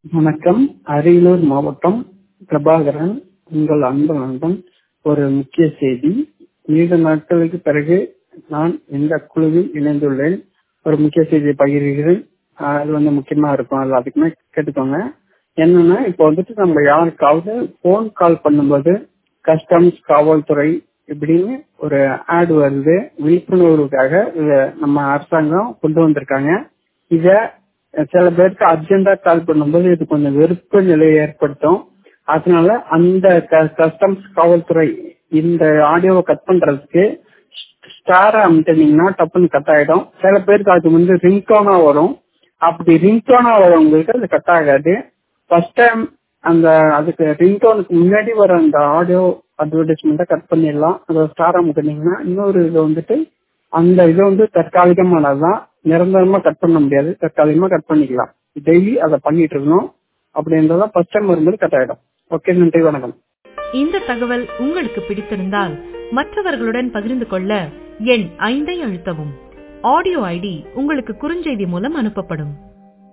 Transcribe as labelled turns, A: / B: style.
A: வணக்கம் அரியலூர் மாவட்டம் பிரபாகரன் உங்கள் அன்பு நண்பன் ஒரு முக்கிய செய்தி நீண்ட நாட்களுக்கு பிறகு நான் இந்த குழுவில் இணைந்துள்ளேன் ஒரு முக்கிய செய்தியை பகிர்கிறேன் ஆஹ் அது வந்து முக்கியமா இருக்கும் அது அதுக்குமே கேட்டுக்கோங்க என்னன்னா இப்போ வந்துட்டு நம்ம யாருக்காவது போன் கால் பண்ணும்போது கஸ்டம்ஸ் காவல்துறை இப்படின்னு ஒரு ஆட் வருது விழிப்புணர்வுக்காக இத நம்ம அரசாங்கம் கொண்டு வந்திருக்காங்க இத சில பேருக்கு அர்ஜென்டா கால் பண்ணும்போது இது கொஞ்சம் வெறுப்பு நிலையை ஏற்படுத்தும் அதனால அந்த கஸ்டம்ஸ் காவல்துறை இந்த ஆடியோவை கட் பண்றதுக்கு ஸ்டார் அமுட்டினீங்கன்னா டப்புன்னு கட் ஆயிடும் சில பேருக்கு அது வந்து ரிங்டோனா வரும் அப்படி ரிங்டோனா வரவங்களுக்கு அது கட் ஆகாது ஃபர்ஸ்ட் டைம் அந்த அதுக்கு ரிங்டோனுக்கு முன்னாடி வர அந்த ஆடியோ அட்வர்டைஸ்மெண்ட்டை கட் பண்ணிடலாம் அதை ஸ்டார் அமுட்டினீங்கன்னா இன்னொரு இது வந்துட்டு அந்த இது வந்து தற்காலிகமானதுதான் நிரந்தரமா கட் பண்ண முடியாது தற்காலிகமா கட் பண்ணிக்கலாம் டெய்லி அதை பண்ணிட்டு இருக்கணும் அப்படின்றத ஃபர்ஸ்ட் டைம் வரும்போது கட் ஆயிடும் ஓகே நன்றி வணக்கம்
B: இந்த தகவல் உங்களுக்கு பிடித்திருந்தால் மற்றவர்களுடன் பகிர்ந்து கொள்ள எண் ஐந்தை அழுத்தவும் ஆடியோ ஐடி உங்களுக்கு குறுஞ்செய்தி மூலம் அனுப்பப்படும்